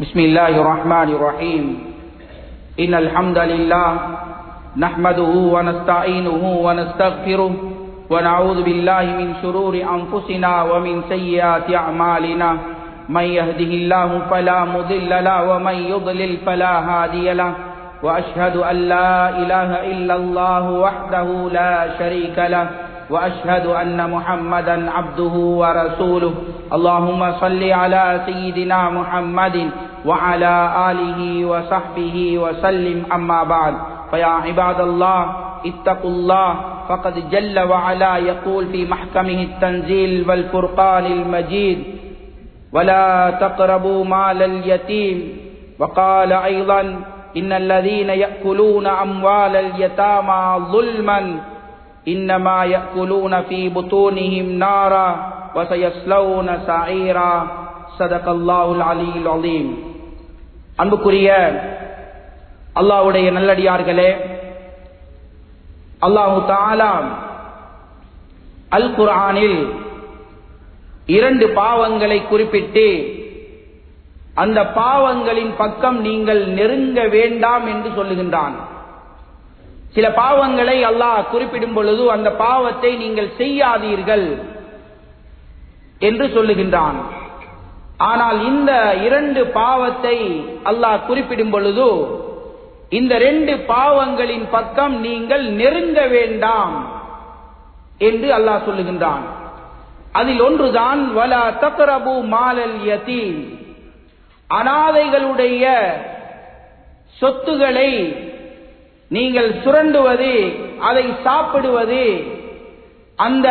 بسم الله الرحمن الرحيم إن الحمد لله نحمده ونستعينه ونستغفره ونعوذ بالله من شرور أنفسنا ومن سيئات أعمالنا من يهده الله فلا مضل له ومن يضلل فلا هادي له وأشهد أن لا إله إلا الله وحده لا شريك له وأشهد أن محمدا عبده ورسوله اللهم صل على سيدنا محمد وعلى آله وصحبه وسلم أما بعد فيا عباد الله اتقوا الله فقد جل وعلا يقول في محكمه التنزيل والفرقان المجيد ولا تقربوا مال اليتيم وقال أيضا إن الذين يأكلون أموال اليتامى ظلما إنما يأكلون في بطونهم نارا وسيصلون سعيرا صدق الله العلي العظيم அன்புக்குரிய அல்லாஹ்வுடைய நல்லடியார்களே அல்லாஹு தாலா அல் குர்ஆனில் இரண்டு பாவங்களை குறிப்பிட்டு அந்த பாவங்களின் பக்கம் நீங்கள் நெருங்க வேண்டாம் என்று சொல்லுகின்றான் சில பாவங்களை அல்லாஹ் குறிப்பிடும் பொழுது அந்த பாவத்தை நீங்கள் செய்யாதீர்கள் என்று சொல்லுகின்றான் ஆனால் இந்த இரண்டு பாவத்தை அல்லாஹ் குறிப்பிடும் பொழுது இந்த ரெண்டு பாவங்களின் பக்கம் நீங்கள் நெருங்க வேண்டாம் என்று அல்லாஹ் சொல்லுகின்றான் அதில் ஒன்றுதான் வல தக்ரபு மாலல் யதீம் அனாதைகளுடைய சொத்துகளை நீங்கள் சுரண்டுவது அதை சாப்பிடுவது அந்த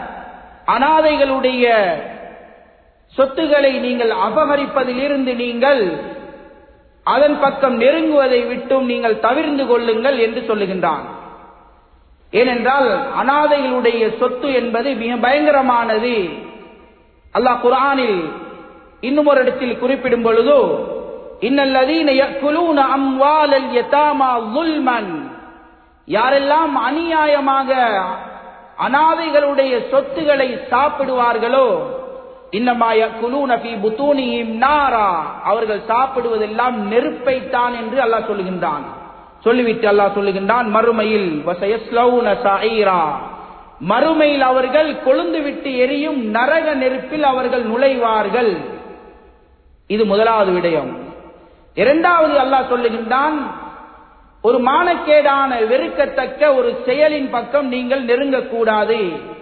அனாதைகளுடைய சொத்துக்களை நீங்கள் அபகரிப்பதிலிருந்து நீங்கள் அதன் பக்கம் நெருங்குவதை விட்டும் நீங்கள் தவிர்ந்து கொள்ளுங்கள் என்று சொல்லுகின்றான் ஏனென்றால் அனாதைகளுடைய சொத்து என்பது மிக பயங்கரமானது அல்லாஹ் குரானில் இன்னும் ஒரு இடத்தில் குறிப்பிடும் பொழுது யாரெல்லாம் அநியாயமாக அனாதைகளுடைய சொத்துக்களை சாப்பிடுவார்களோ இன்னமாய குலூனபி புத்தூனியும் நாரா அவர்கள் சாப்பிடுவதெல்லாம் நெருப்பைத்தான் என்று அல்லாஹ் சொல்லுகின்றான் சொல்லிவிட்டு அல்லாஹ் சொல்லுகின்றான் மறுமையில் மறுமையில் அவர்கள் கொழுந்து விட்டு எரியும் நரக நெருப்பில் அவர்கள் நுழைவார்கள் இது முதலாவது விடயம் இரண்டாவது அல்லாஹ் சொல்லுகின்றான் ஒரு மானக்கேடான வெறுக்கத்தக்க ஒரு செயலின் பக்கம் நீங்கள் நெருங்கக்கூடாது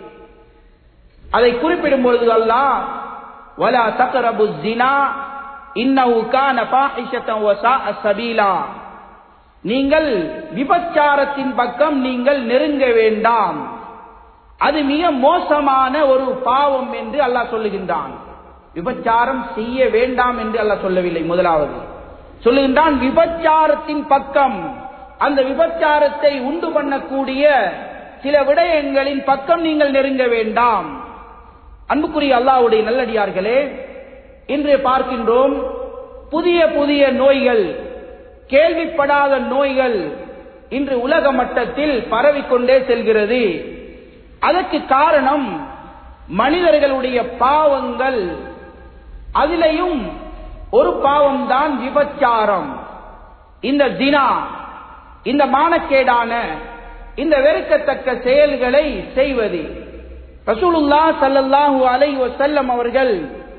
அதை குறிப்பிடும் பொழுது அல்லாஹ் வலா தக்ரபு ஜினா இன்னஹு கான ஃபாஹிஷத்தன் வஸாஅ சபீலா நீங்கள் விபச்சாரத்தின் பக்கம் நீங்கள் நெருங்க வேண்டாம் அது மிக மோசமான ஒரு பாவம் என்று அல்லாஹ் சொல்லுகின்றான் விபச்சாரம் செய்ய வேண்டாம் என்று அல்லாஹ் சொல்லவில்லை முதலாவது சொல்லுகின்றான் விபச்சாரத்தின் பக்கம் அந்த விபச்சாரத்தை உண்டு பண்ணக்கூடிய சில விடயங்களின் பக்கம் நீங்கள் நெருங்க வேண்டாம் அன்புக்குரிய அல்லாவுடைய நல்லடியார்களே இன்று பார்க்கின்றோம் புதிய புதிய நோய்கள் கேள்விப்படாத நோய்கள் இன்று உலக மட்டத்தில் பரவிக்கொண்டே செல்கிறது அதற்கு காரணம் மனிதர்களுடைய பாவங்கள் அதிலையும் ஒரு பாவம் தான் விபச்சாரம் இந்த தினா இந்த மானக்கேடான இந்த வெறுக்கத்தக்க செயல்களை செய்வது ரசூலுல்லா சல்லல்லாஹு அலை வசல்லம் அவர்கள்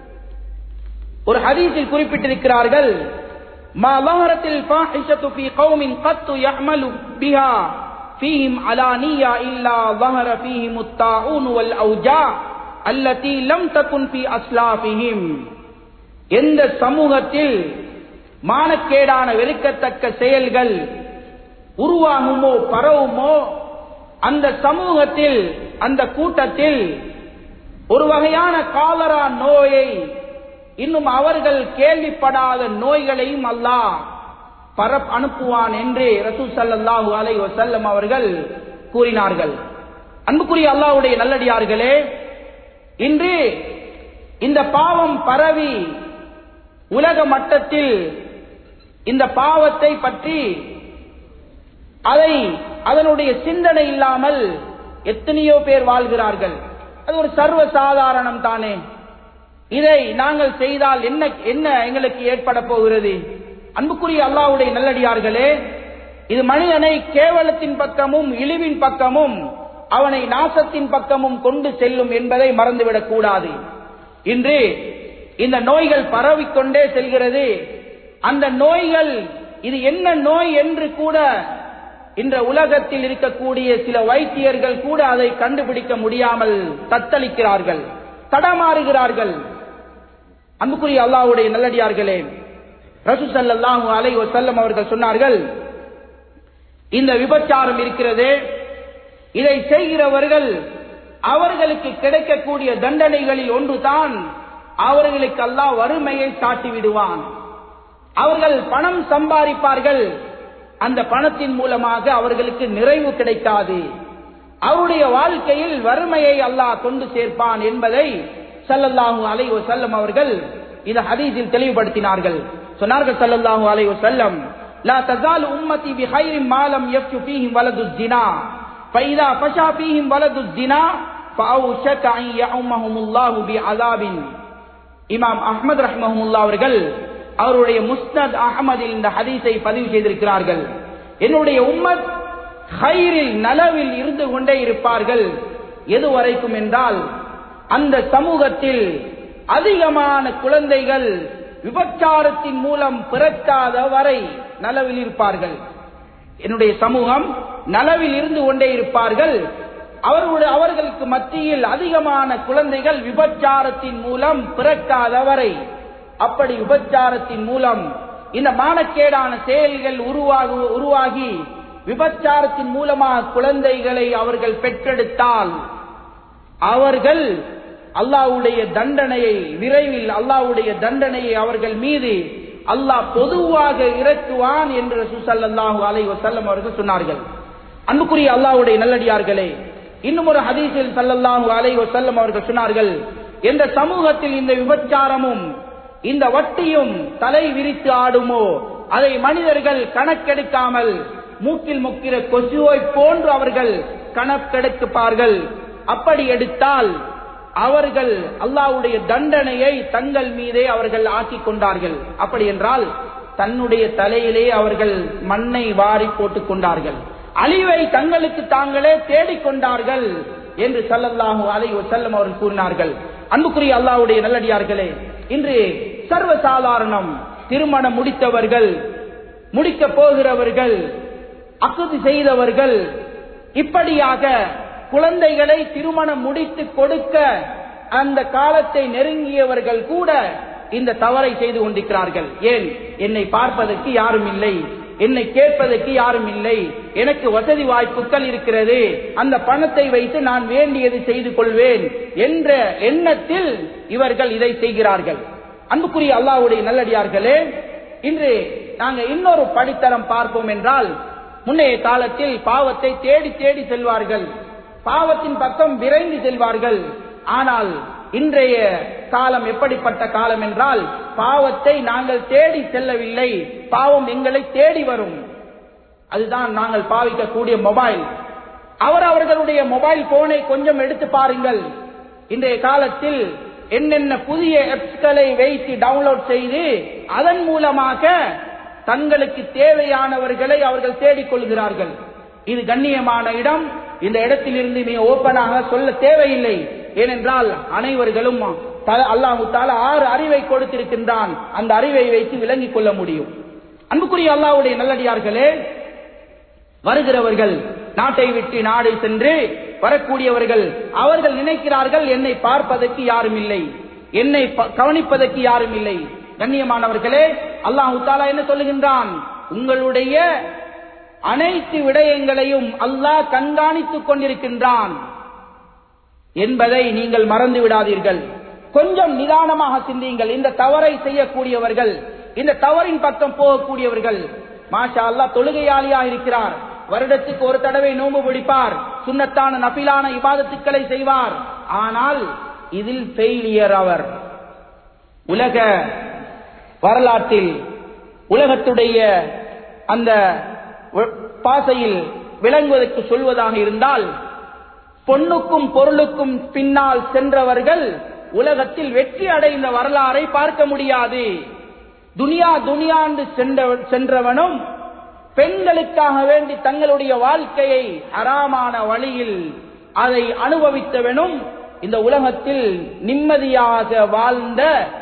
ஒரு ஹதீஸில் குறிப்பிட்டிருக்கிறார்கள் ما ظهرت الفاحشة في قوم قط يعمل بها فيهم علانية إلا ظهر فيهم الطاعون والأوجاع التي لم تكن في أسلافهم எந்த சமூகத்தில் மானக்கேடான வெறுக்கத்தக்க செயல்கள் உருவாகுமோ பரவுமோ அந்த சமூகத்தில் அந்த கூட்டத்தில் ஒரு வகையான காலரா நோயை இன்னும் அவர்கள் கேள்விப்படாத நோய்களையும் அல்லாஹ் பரப் அனுப்புவான் என்று ரசூ சல்லாஹூ அலை வசல்லம் அவர்கள் கூறினார்கள் அன்புக்குரிய அல்லாவுடைய நல்லடியார்களே இன்று இந்த பாவம் பரவி உலக மட்டத்தில் இந்த பாவத்தை பற்றி அதை அதனுடைய சிந்தனை இல்லாமல் எத்தனையோ பேர் வாழ்கிறார்கள் அது ஒரு சர்வ சாதாரணம் தானே இதை நாங்கள் செய்தால் என்ன என்ன எங்களுக்கு ஏற்பட போகிறது அன்புக்குரிய அல்லாஹ்வுடைய நல்லடியார்களே இது மனிதனை கேவலத்தின் பக்கமும் இழிவின் பக்கமும் அவனை நாசத்தின் பக்கமும் கொண்டு செல்லும் என்பதை மறந்துவிடக் கூடாது இன்று இந்த நோய்கள் பரவிக்கொண்டே செல்கிறது அந்த நோய்கள் இது என்ன நோய் என்று கூட இந்த உலகத்தில் இருக்கக்கூடிய சில வைத்தியர்கள் கூட அதை கண்டுபிடிக்க முடியாமல் தத்தளிக்கிறார்கள் தடமாறுகிறார்கள் அன்புக்குரிய அல்லாஹ்வுடைய நல்லடியார்களே ரசூ ஸல்லல்லாஹு அலைஹி வஸல்லம் அவர்கள் சொன்னார்கள் இந்த விபச்சாரம் இருக்கிறது இதை செய்கிறவர்கள் அவர்களுக்கு கிடைக்கக்கூடிய தண்டனைகளில் ஒன்றுதான் அவர்களுக்கு அல்லாஹ் வறுமையை சாட்டி விடுவான் அவர்கள் பணம் சம்பாதிப்பார்கள் அந்த பணத்தின் மூலமாக அவர்களுக்கு நிறைவு கிடைக்காது அவருடைய வாழ்க்கையில் வறுமையை அல்லாஹ் கொண்டு சேர்ப்பான் என்பதை ஸல்லல்லாஹு அலைஹி வஸல்லம் அவர்கள் இந்த ஹதீஸில் தெளிவுபடுத்தினார்கள் சொன்னார்கள் ஸல்லல்லாஹு அலைஹி வஸல்லம் லா தஸால் உம்மதி பிகைரி மா லம் யஃபு ஃபீஹிம் வலது ஜினா ஃபைதா ஃபஷா ஃபீஹிம் வலது ஜினா ஃபஅவுஷக அன் யஉம்மஹுமுல்லாஹு பிஅஸாபின் இமாம் அஹ்மத் ரஹ்மஹுல்லா அவர்கள் அவருடைய முஸ்னத் அகமதில் இந்த ஹதீஸை பதிவு செய்திருக்கிறார்கள் என்னுடைய உம்மத் ஹைரில் நலவில் இருந்து கொண்டே இருப்பார்கள் எது வரைக்கும் என்றால் அந்த சமூகத்தில் அதிகமான குழந்தைகள் விபச்சாரத்தின் மூலம் பிறக்காத வரை நலவில் இருப்பார்கள் என்னுடைய சமூகம் நலவில் இருந்து கொண்டே இருப்பார்கள் அவர்களுடைய அவர்களுக்கு மத்தியில் அதிகமான குழந்தைகள் விபச்சாரத்தின் மூலம் பிறக்காத வரை அப்படி விபச்சாரத்தின் மூலம் இந்த மானக்கேடான செயல்கள் உருவாகு உருவாகி விபச்சாரத்தின் மூலமாக குழந்தைகளை அவர்கள் பெற்றெடுத்தால் அவர்கள் அல்லாஹ்வுடைய தண்டனையை விரைவில் அல்லாஹ்வுடைய தண்டனையை அவர்கள் மீது அல்லாஹ் பொதுவாக இறக்குவான் என்று சுசல்லாஹு அலை வசல்லம் அவர்கள் சொன்னார்கள் அன்புக்குரிய அல்லாஹ்வுடைய நல்லடியார்களே இன்னும் ஒரு ஹதீஸில் சல்லல்லாஹு அலை வசல்லம் அவர்கள் சொன்னார்கள் எந்த சமூகத்தில் இந்த விபச்சாரமும் இந்த வட்டியும் தலை விரித்து ஆடுமோ அதை மனிதர்கள் கணக்கெடுக்காமல் மூக்கில் முக்கிற கொசுவை போன்று அவர்கள் கணக்கெடுப்பார்கள் அப்படி எடுத்தால் அவர்கள் அல்லாவுடைய தண்டனையை தங்கள் மீதே அவர்கள் ஆக்கிக் கொண்டார்கள் அப்படி என்றால் தன்னுடைய தலையிலே அவர்கள் மண்ணை வாரி போட்டுக் கொண்டார்கள் அழிவை தங்களுக்கு தாங்களே தேடிக்கொண்டார்கள் என்று சல்லல்லாஹு அலை செல்லம் அவர்கள் கூறினார்கள் அன்புக்குரிய அல்லாவுடைய நல்லடியார்களே இன்று சர்வசாதாரணம் திருமணம் முடித்தவர்கள் முடிக்க போகிறவர்கள் அக்குதி செய்தவர்கள் இப்படியாக குழந்தைகளை திருமணம் முடித்து கொடுக்க அந்த காலத்தை நெருங்கியவர்கள் கூட இந்த தவறை செய்து கொண்டிருக்கிறார்கள் ஏன் என்னை பார்ப்பதற்கு யாரும் இல்லை என்னை கேட்பதற்கு யாரும் இல்லை எனக்கு வசதி வாய்ப்புகள் இருக்கிறது அந்த பணத்தை வைத்து நான் வேண்டியது செய்து கொள்வேன் என்ற எண்ணத்தில் இவர்கள் இதை செய்கிறார்கள் அன்புக்குரிய அல்லாவுடைய நல்லடியார்களே இன்று நாங்க இன்னொரு படித்தரம் பார்ப்போம் என்றால் முன்னைய காலத்தில் பாவத்தை தேடி தேடி செல்வார்கள் பாவத்தின் பக்கம் விரைந்து செல்வார்கள் ஆனால் இன்றைய காலம் எப்படிப்பட்ட காலம் என்றால் பாவத்தை நாங்கள் தேடி செல்லவில்லை பாவம் எங்களை தேடி வரும் அதுதான் நாங்கள் பாவிக்கக்கூடிய மொபைல் அவர் அவர்களுடைய மொபைல் போனை கொஞ்சம் எடுத்து பாருங்கள் இன்றைய காலத்தில் என்னென்ன புதிய ஆப்ஸ்களை வைத்து டவுன்லோட் செய்து அதன் மூலமாக தங்களுக்கு தேவையானவர்களை அவர்கள் தேடிக் கொள்கிறார்கள் இது கண்ணியமான இடம் இந்த இடத்திலிருந்து மிக ஓப்பனாக சொல்ல தேவையில்லை ஏனென்றால் அனைவர்களும் அல்லாஹு தால ஆறு அறிவை கொடுத்திருக்கின்றான் அந்த அறிவை வைத்து விளங்கிக் கொள்ள முடியும் அன்புக்குரிய அல்லாவுடைய நல்லடியார்களே வருகிறவர்கள் நாட்டை விட்டு நாடு சென்று வரக்கூடியவர்கள் அவர்கள் நினைக்கிறார்கள் என்னை பார்ப்பதற்கு யாரும் இல்லை என்னை கவனிப்பதற்கு யாரும் இல்லை கண்ணியமானவர்களே அல்லாஹு தாலா என்ன சொல்லுகின்றான் உங்களுடைய அனைத்து விடயங்களையும் அல்லாஹ் கண்காணித்துக் கொண்டிருக்கின்றான் என்பதை நீங்கள் மறந்து விடாதீர்கள் கொஞ்சம் நிதானமாக சிந்தியுங்கள் இந்த தவறை செய்யக்கூடியவர்கள் இந்த தவறின் பக்கம் போகக்கூடியவர்கள் மாஷா அல்லா தொழுகையாளியாக இருக்கிறார் வருடத்துக்கு ஒரு தடவை நோம்பு பிடிப்பார் சுண்ணத்தான நபிலான இபாதத்துக்களை செய்வார் ஆனால் இதில் ஃபெயிலியர் அவர் உலக வரலாற்றில் உலகத்துடைய அந்த பாசையில் விளங்குவதற்கு சொல்வதாக இருந்தால் பொண்ணுக்கும் பொருளுக்கும் பின்னால் சென்றவர்கள் உலகத்தில் வெற்றி அடைந்த வரலாறை பார்க்க முடியாது துனியா துனியாண்டு சென்ற- சென்றவனும் பெண்களுக்காக வேண்டி தங்களுடைய வாழ்க்கையை அறாமான வழியில் அதை அனுபவித்தவனும் இந்த உலகத்தில் நிம்மதியாக வாழ்ந்த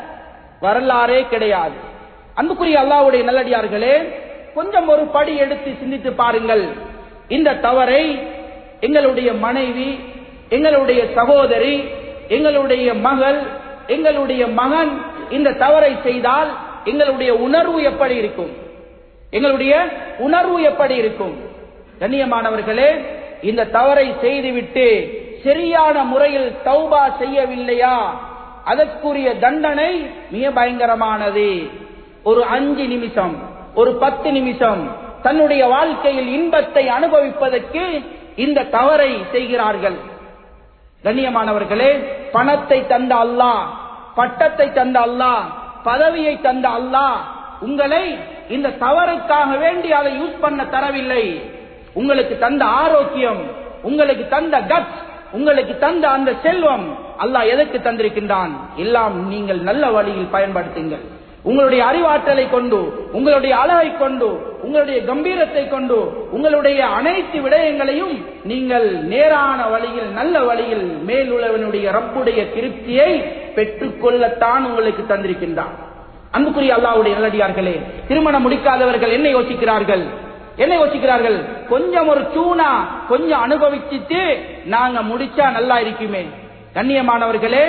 வரலாறே கிடையாது அன்புக்குரிய அல்லாஹ்வுடைய நல்லடியார்களே கொஞ்சம் ஒரு படி எடுத்து சிந்தித்து பாருங்கள் இந்த தவறை எங்களுடைய மனைவி எங்களுடைய சகோதரி எங்களுடைய மகள் எங்களுடைய மகன் இந்த தவறை செய்தால் எங்களுடைய உணர்வு எப்படி இருக்கும் எங்களுடைய உணர்வு எப்படி இருக்கும் கண்ணியமானவர்களே இந்த தவறை செய்துவிட்டு சரியான முறையில் தௌபா செய்யவில்லையா அதற்குரிய தண்டனை மிக பயங்கரமானது ஒரு அஞ்சு நிமிஷம் ஒரு பத்து நிமிஷம் தன்னுடைய வாழ்க்கையில் இன்பத்தை அனுபவிப்பதற்கு இந்த தவறை செய்கிறார்கள் கண்ணியமானவர்களே பணத்தை தந்த அல்லாஹ் பட்டத்தை தந்த அல்லாஹ் பதவியை தந்த அல்லாஹ் உங்களை இந்த தவறுக்காக வேண்டி அதை யூஸ் பண்ண தரவில்லை உங்களுக்கு தந்த ஆரோக்கியம் உங்களுக்கு தந்த கட்ஸ் உங்களுக்கு தந்த அந்த செல்வம் அல்லாஹ் எதற்கு தந்திருக்கின்றான் எல்லாம் நீங்கள் நல்ல வழியில் பயன்படுத்துங்கள் உங்களுடைய அறிவாற்றலை கொண்டு உங்களுடைய அழகை கொண்டு உங்களுடைய கம்பீரத்தை கொண்டு உங்களுடைய அனைத்து விடயங்களையும் நீங்கள் நேரான வழியில் நல்ல வழியில் மேலுள்ளவனுடைய ரப்புடைய திருப்தியை பெற்றுக்கொள்ளத்தான் உங்களுக்கு தந்திருக்கின்றான் அன்புக்குரிய அல்லாவுடைய நல்லடியார்களே திருமணம் முடிக்காதவர்கள் என்ன யோசிக்கிறார்கள் என்ன யோசிக்கிறார்கள் கொஞ்சம் ஒரு சூனா கொஞ்சம் அனுபவிச்சுட்டு நாங்க முடிச்சா நல்லா இருக்குமே கண்ணியமானவர்களே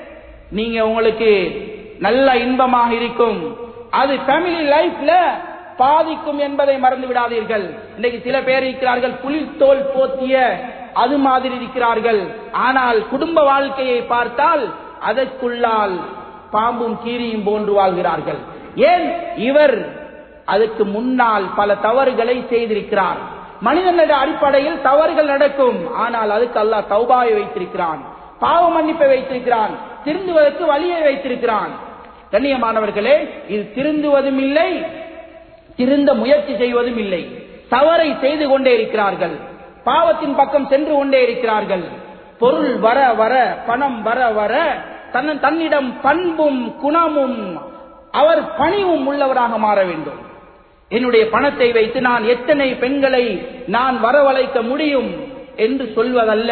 நீங்க உங்களுக்கு நல்ல இன்பமாக இருக்கும் அது ஃபேமிலி லைஃப்ல பாதிக்கும் என்பதை மறந்து விடாதீர்கள் இன்னைக்கு சில பேர் இருக்கிறார்கள் புலித்தோல் போத்திய அது மாதிரி இருக்கிறார்கள் ஆனால் குடும்ப வாழ்க்கையை பார்த்தால் அதற்குள்ளால் பாம்பும் கீரியும் போன்று வாழ்கிறார்கள் ஏன் இவர் அதுக்கு முன்னால் பல தவறுகளை செய்திருக்கிறார் மனிதனோட அடிப்படையில் தவறுகள் நடக்கும் ஆனால் அதுக்கு அல்லாஹ் தௌபாவை வைத்திருக்கிறான் பாவ மன்னிப்பை வைத்திருக்கிறான் திருந்துவதற்கு வழியை வைத்திருக்கிறான் கண்ணியமானவர்களே இது திருந்துவதும் இல்லை திருந்த முயற்சி செய்வதும் இல்லை தவறை செய்து கொண்டே இருக்கிறார்கள் பாவத்தின் பக்கம் சென்று கொண்டே இருக்கிறார்கள் பொருள் வர வர பணம் வர வர தன் தன்னிடம் பண்பும் குணமும் அவர் பணிவும் உள்ளவராக மாற வேண்டும் என்னுடைய பணத்தை வைத்து நான் எத்தனை பெண்களை நான் வரவழைக்க முடியும் என்று சொல்வதல்ல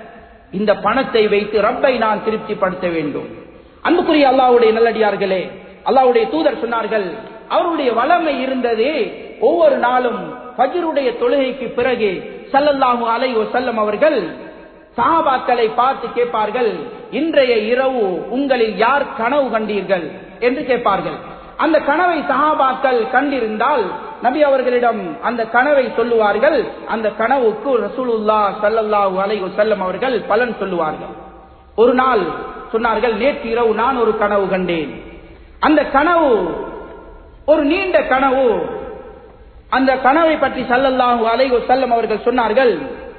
இந்த பணத்தை வைத்து ரப்பை நான் திருப்திப்படுத்த வேண்டும் அன்புக்குரிய அல்லாவுடைய நல்லடியார்களே அல்லாவுடைய தூதர் சொன்னார்கள் அவருடைய வளமை இருந்தது ஒவ்வொரு நாளும் ஃபஜ்ருடைய தொழுகைக்கு பிறகு ஸல்லல்லாஹு அலைஹி வஸல்லம் அவர்கள் சஹாபாக்களை பார்த்து கேட்பார்கள் இன்றைய இரவு உங்களில் யார் கனவு கண்டீர்கள் என்று கேட்பார்கள் அந்த கனவை சஹாபாக்கள் கண்டிருந்தால் நபி அவர்களிடம் அந்த கனவை சொல்லுவார்கள் அந்த கனவுக்கு ரசூலுல்லா ஸல்லல்லாஹு அலைஹி வஸல்லம் அவர்கள் பலன் சொல்லுவார்கள் ஒரு நாள் சொன்னார்கள் நேற்று இரவு நான் ஒரு கனவு கண்டேன் அந்த கனவு ஒரு நீண்ட கனவு அந்த கனவை பற்றி சல்லல்லாஹு அலைஹி வஸல்லம் அவர்கள் சொன்னார்கள்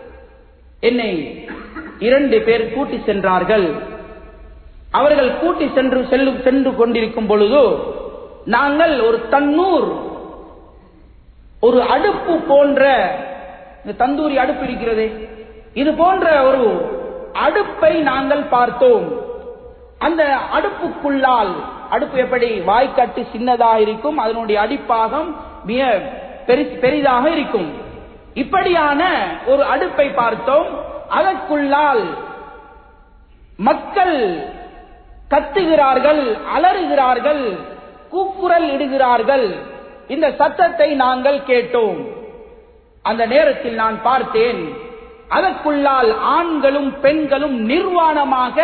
என்னை இரண்டு பேர் கூட்டி சென்றார்கள் அவர்கள் கூட்டி சென்று செல்லும் சென்று கொண்டிருக்கும் பொழுது நாங்கள் ஒரு தன்னூர் ஒரு அடுப்பு போன்ற இந்த தந்தூரி அடுப்பு இருக்கிறது இது போன்ற ஒரு அடுப்பை நாங்கள் பார்த்தோம் அந்த அடுப்புக்குள்ளால் அடுப்பு எப்படி வாய்க்கட்டு சின்னதாக இருக்கும் அதனுடைய அடிப்பாகம் மிக பெரி- பெரிதாக இருக்கும் இப்படியான ஒரு அடுப்பை பார்த்தோம் அதற்குள்ளால் மக்கள் கத்துகிறார்கள் அலறுகிறார்கள் கூக்குரல் இடுகிறார்கள் இந்த சத்தத்தை நாங்கள் கேட்டோம் அந்த நேரத்தில் நான் பார்த்தேன் அதற்குள்ளால் ஆண்களும் பெண்களும் நிர்வாணமாக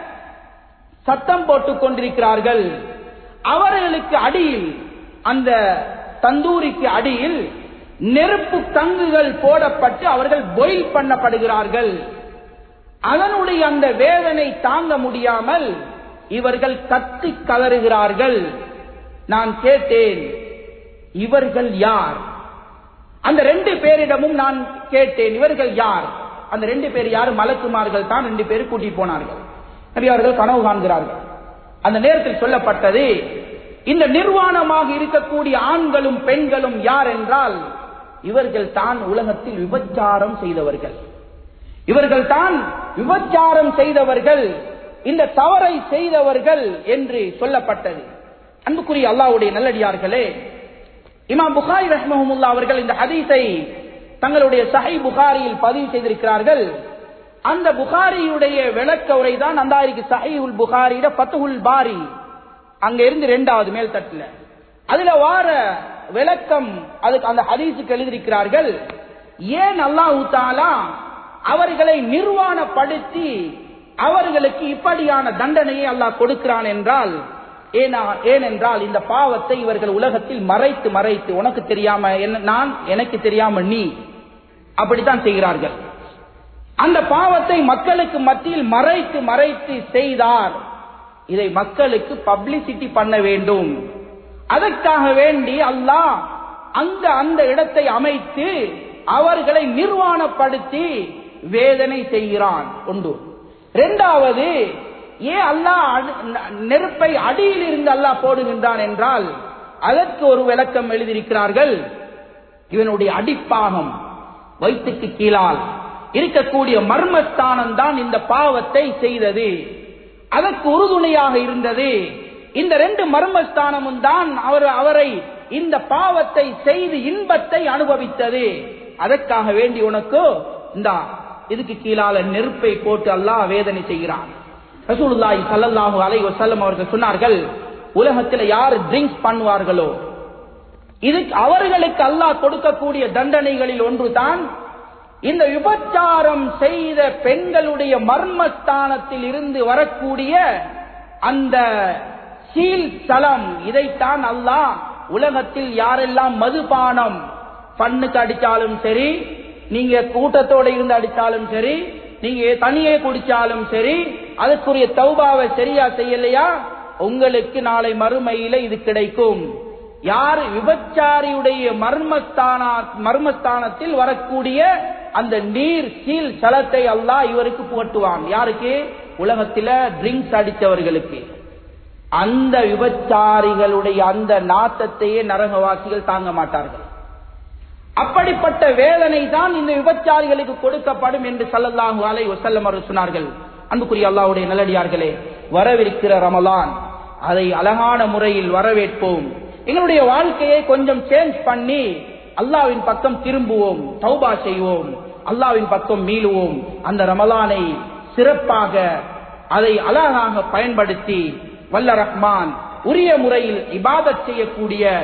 சத்தம் போட்டுக் கொண்டிருக்கிறார்கள் அவர்களுக்கு அடியில் அந்த தந்தூரிக்கு அடியில் நெருப்பு தங்குகள் போடப்பட்டு அவர்கள் பொயில் பண்ணப்படுகிறார்கள் அதனுடைய அந்த வேதனை தாங்க முடியாமல் இவர்கள் கத்தி கதறுகிறார்கள் நான் கேட்டேன் இவர்கள் யார் அந்த ரெண்டு பேரிடமும் நான் கேட்டேன் இவர்கள் யார் அந்த ரெண்டு பேர் யார் மலக்குமார்கள் தான் ரெண்டு பேர் கூட்டி போனார்கள் நபி அவர்கள் கனவு காண்கிறார்கள் அந்த நேரத்தில் சொல்லப்பட்டது இந்த நிர்வாணமாக இருக்கக்கூடிய ஆண்களும் பெண்களும் யார் என்றால் இவர்கள் தான் உலகத்தில் விபச்சாரம் செய்தவர்கள் இவர்கள் தான் விபச்சாரம் செய்தவர்கள் இந்த தவறை செய்தவர்கள் என்று சொல்லப்பட்டது அன்புக்குரிய அல்லாஹ்வுடைய நல்லடியார்களே இமாம் புகாரி ரஹ்மஹமுல்லா அவர்கள் இந்த ஹதீஸை தங்களுடைய சஹை புகாரியில் பதிவு செய்திருக்கிறார்கள் அந்த புகாரியுடைய விளக்க உரை தான் அந்த சஹீஹுல் புகாரியிட பத்துஹுல் பாரி அங்க இருந்து இரண்டாவது மேல் தட்டுல அதுல வார விளக்கம் அதுக்கு அந்த ஹதீஸுக்கு எழுதியிருக்கிறார்கள் ஏன் அல்லாஹு தாலா அவர்களை நிர்வாணப்படுத்தி அவர்களுக்கு இப்படியான தண்டனையை அல்லாஹ் கொடுக்கிறான் என்றால் ஏனா ஏனென்றால் இந்த பாவத்தை இவர்கள் உலகத்தில் மறைத்து மறைத்து உனக்கு தெரியாம என்ன- நான் எனக்கு தெரியாம நீ அப்படித்தான் செய்கிறார்கள் அந்த பாவத்தை மக்களுக்கு மத்தியில் மறைத்து மறைத்து செய்தார் இதை மக்களுக்கு பப்ளிசிட்டி பண்ண வேண்டும் அதற்காக வேண்டி அல்லாஹ் அங்க அந்த இடத்தை அமைத்து அவர்களை நிர்வாணப்படுத்தி வேதனை செய்கிறான் ஒன்று இரண்டாவது ஏன் அல்லாஹ் அடு- ந- நெருப்பை அடியில் இருந்து அல்லாஹ் போடுகின்றான் என்றால் அதற்கு ஒரு விளக்கம் எழுதியிருக்கிறார்கள் இவனுடைய அடிப்பாகம் வயிற்றுக்கு கீழால் இருக்கக்கூடிய மர்மஸ்தானம் தான் இந்த பாவத்தை செய்தது அதற்கு உறுதுணையாக இருந்தது இந்த ரெண்டு மர்மஸ்தானமும் தான் அவர் அவரை இந்த பாவத்தை செய்து இன்பத்தை அனுபவித்தது அதற்காக வேண்டி உனக்கு இந்த இதுக்கு கீழால நெருப்பை போட்டு அல்லாஹ் வேதனை செய்கிறான் ரசூலுல்லாஹி ஸல்லல்லாஹு அலைஹி வஸல்லம் அவர்கள் சொன்னார்கள் உலகத்தில் யார் ட்ரிங்க்ஸ் பண்ணுவார்களோ இது அவர்களுக்கு அல்லாஹ் கொடுக்கக்கூடிய தண்டனைகளில் ஒன்றுதான் இந்த விபச்சாரம் செய்த பெண்களுடைய மர்மஸ்தானத்தில் இருந்து வரக்கூடிய அந்த சீல் சலம் இதைத்தான் அல்லாஹ் உலகத்தில் யாரெல்லாம் மதுபானம் பண்ணுக்கு அடிச்சாலும் சரி நீங்க கூட்டத்தோட இருந்து அடிச்சாலும் சரி நீங்க தனியே குடிச்சாலும் சரி அதுக்குரிய தௌபாவை சரியா செய்யலையா உங்களுக்கு நாளை மறுமையில இது கிடைக்கும் யார் விபச்சாரியுடைய மர்மஸ்தான மர்மஸ்தானத்தில் வரக்கூடிய அந்த நீர் சீல் சலத்தை அல்லாஹ் இவருக்கு புகட்டுவான் யாருக்கு உலகத்தில ட்ரிங்க்ஸ் அடித்தவர்களுக்கு அந்த விபச்சாரிகளுடைய அந்த நாட்டத்தையே நரகவாசிகள் தாங்க மாட்டார்கள் அப்படிப்பட்ட வேதனை தான் இந்த விபச்சாரிகளுக்கு கொடுக்கப்படும் என்று சல்லல்லாஹு அலைஹி வஸல்லம் அவர்கள் சொன்னார்கள் அன்புக்குரிய அல்லாஹ்வுடைய நல்லடியார்களே வரவிருக்கிற ரமலான் அதை அழகான முறையில் வரவேற்போம் எங்களுடைய வாழ்க்கையை கொஞ்சம் சேஞ்ச் பண்ணி அல்லாவின் பக்கம் திரும்புவோம் தௌபா செய்வோம் அல்லாவின் பக்கம் மீளுவோம் அந்த ரமலானை சிறப்பாக அதை அழகாக பயன்படுத்தி வல்ல ரஹ்மான் உரிய முறையில் இபாதத் செய்யக்கூடிய